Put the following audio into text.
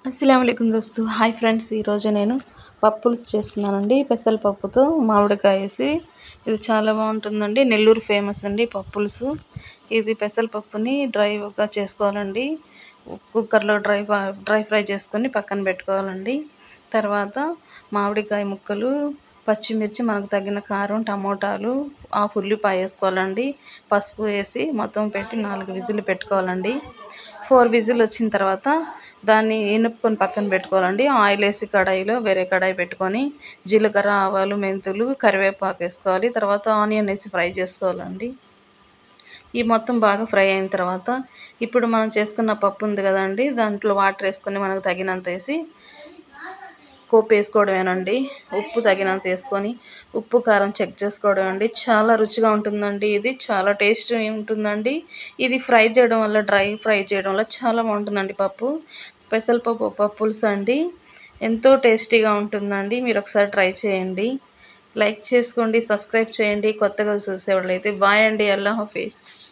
అస్సలం దోస్తు hi friends ఈరోజు నేను పప్పులుస్ చేస్తున్నానండి పెసరపప్పుతో మామిడికాయ వేసి ఇది చాలా బాగుంటుందండి నెల్లూరు ఫేమస్ అండి పప్పులుసు ఇది పెసరపప్పుని డ్రైగా చేసుకోవాలండి కుక్కర్లో డ్రై డ్రై ఫ్రై చేసుకొని పక్కన పెట్టుకోవాలండి తర్వాత మామిడికాయ ముక్కలు పచ్చిమిర్చి మనకు తగిన కారం టమోటాలు హాఫ్ ఉల్లిపాయ వేసుకోవాలండి పసుపు వేసి మొత్తం పెట్టి నాలుగు విజిల్ పెట్టుకోవాలండి ఫోర్ విజిల్ వచ్చిన తర్వాత దాన్ని ఎనుపుకొని పక్కన పెట్టుకోవాలండి ఆయిల్ వేసి కడాయిలో వేరే కడాయి పెట్టుకొని జీలకర్ర ఆవాలు మెంతులు కరివేపాకు వేసుకోవాలి తర్వాత ఆనియన్ వేసి ఫ్రై చేసుకోవాలండి ఈ మొత్తం బాగా ఫ్రై అయిన తర్వాత ఇప్పుడు మనం చేసుకున్న పప్పు ఉంది కదండి దాంట్లో వాటర్ వేసుకొని మనకు తగినంత వేసి కోపు వేసుకోవడమేనండి ఉప్పు తగినంత వేసుకొని ఉప్పు కారం చెక్ చేసుకోవడం అండి చాలా రుచిగా ఉంటుందండి ఇది చాలా టేస్ట్ ఉంటుందండి ఇది ఫ్రై చేయడం వల్ల డ్రై ఫ్రై చేయడం వల్ల చాలా బాగుంటుందండి పప్పు పెసరపప్పు పప్పులుసు అండి ఎంతో టేస్టీగా ఉంటుందండి మీరు ఒకసారి ట్రై చేయండి లైక్ చేసుకోండి సబ్స్క్రైబ్ చేయండి కొత్తగా చూసేవాళ్ళు అయితే బాయ్ అండి అల్లా హాఫీస్